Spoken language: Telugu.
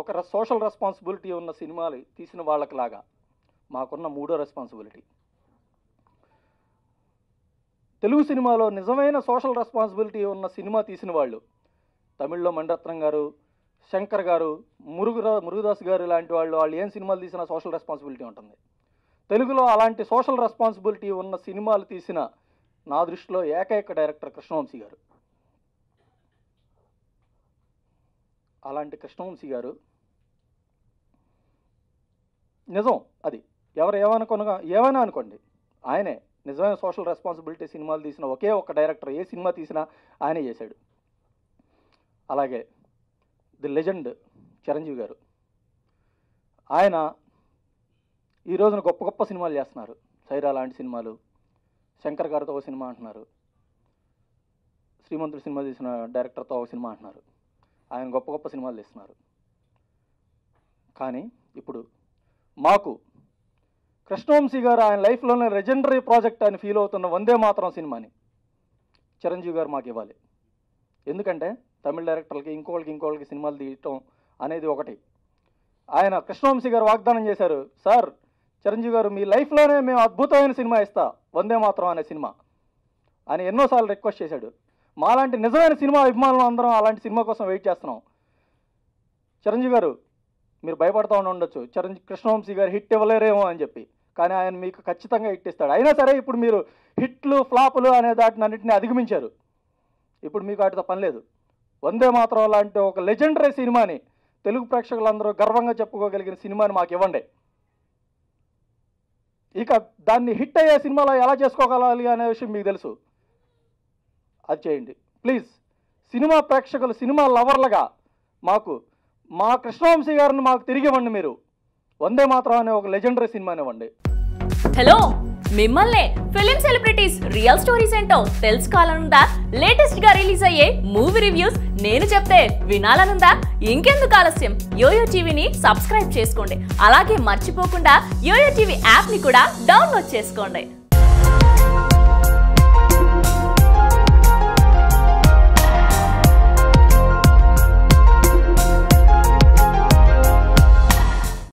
ఒక సోషల్ రెస్పాన్సిబిలిటీ ఉన్న సినిమాలు తీసిన వాళ్ళకిలాగా మాకున్న మూడో రెస్పాన్సిబిలిటీ తెలుగు సినిమాలో నిజమైన సోషల్ రెస్పాన్సిబిలిటీ ఉన్న సినిమా తీసిన వాళ్ళు తమిళ్లో మణిరత్నం గారు శంకర్ గారు మురుగురా మురుగుదాస్ గారు లాంటి వాళ్ళు వాళ్ళు ఏం సినిమాలు తీసినా సోషల్ రెస్పాన్సిబిలిటీ ఉంటుంది తెలుగులో అలాంటి సోషల్ రెస్పాన్సిబిలిటీ ఉన్న సినిమాలు తీసిన నా దృష్టిలో ఏకైక డైరెక్టర్ కృష్ణవంశీ గారు అలాంటి కృష్ణవంశీ గారు నిజం అది ఎవరు ఏమనుకునగా ఏమైనా అనుకోండి ఆయనే నిజమైన సోషల్ రెస్పాన్సిబిలిటీ సినిమాలు తీసిన ఒకే ఒక డైరెక్టర్ ఏ సినిమా తీసినా ఆయనే చేశాడు అలాగే ది లెజెండ్ చిరంజీవి గారు ఆయన ఈ రోజున గొప్ప గొప్ప సినిమాలు చేస్తున్నారు సైరా లాంటి సినిమాలు శంకర్ గారితో ఒక సినిమా అంటున్నారు శ్రీమంతుడు సినిమా తీసిన డైరెక్టర్తో ఒక సినిమా అంటున్నారు ఆయన గొప్ప గొప్ప సినిమాలు తీస్తున్నారు కానీ ఇప్పుడు మాకు కృష్ణవంశీ గారు ఆయన లైఫ్లోనే లెజెండరీ ప్రాజెక్ట్ అని ఫీల్ అవుతున్న వందే మాత్రం సినిమాని చిరంజీవి గారు మాకు ఇవ్వాలి ఎందుకంటే తమిళ డైరెక్టర్లకి ఇంకోళ్ళకి ఇంకోళ్ళకి సినిమాలు తీయటం అనేది ఒకటి ఆయన కృష్ణవంశీ గారు వాగ్దానం చేశారు సార్ చిరంజీవి గారు మీ లైఫ్లోనే మేము అద్భుతమైన సినిమా ఇస్తా వందే మాత్రం అనే సినిమా అని ఎన్నోసార్లు రిక్వెస్ట్ చేశాడు మాలాంటి నిజమైన సినిమా అభిమానులు అందరం అలాంటి సినిమా కోసం వెయిట్ చేస్తున్నాం చిరంజీవి గారు మీరు భయపడతా ఉండి ఉండొచ్చు చిరంజీవి కృష్ణవంశీ గారు హిట్ ఇవ్వలేరేమో అని చెప్పి కానీ ఆయన మీకు ఖచ్చితంగా హిట్ ఇస్తాడు అయినా సరే ఇప్పుడు మీరు హిట్లు ఫ్లాపులు అనే దాటిని అన్నింటినీ అధిగమించారు ఇప్పుడు మీకు వాటితో పని లేదు వందే మాత్రం లాంటి ఒక లెజెండరీ సినిమాని తెలుగు ప్రేక్షకులందరూ గర్వంగా చెప్పుకోగలిగిన సినిమాని మాకు ఇవ్వండి ఇక దాన్ని హిట్ అయ్యే సినిమాలో ఎలా చేసుకోగలాలి అనే విషయం మీకు తెలుసు అది చేయండి ప్లీజ్ సినిమా ప్రేక్షకులు సినిమా లవర్లుగా మాకు మా కృష్ణవంశీ గారిని మాకు తిరిగి ఇవ్వండి మీరు వందే మాత్రం అనే ఒక లెజెండరీ సినిమాని ఇవ్వండి హలో మిమ్మల్నే ఫిలిం సెలబ్రిటీస్ రియల్ స్టోరీస్ ఏంటో తెలుసుకోవాలనుందా లేటెస్ట్ గా రిలీజ్ అయ్యే మూవీ రివ్యూస్ నేను చెప్తే వినాలనుందా ఇంకెందుకు ఆలస్యం యోయో టీవీని సబ్స్క్రైబ్ చేసుకోండి అలాగే మర్చిపోకుండా యోయో టీవీ యాప్ ని కూడా డౌన్లోడ్ చేసుకోండి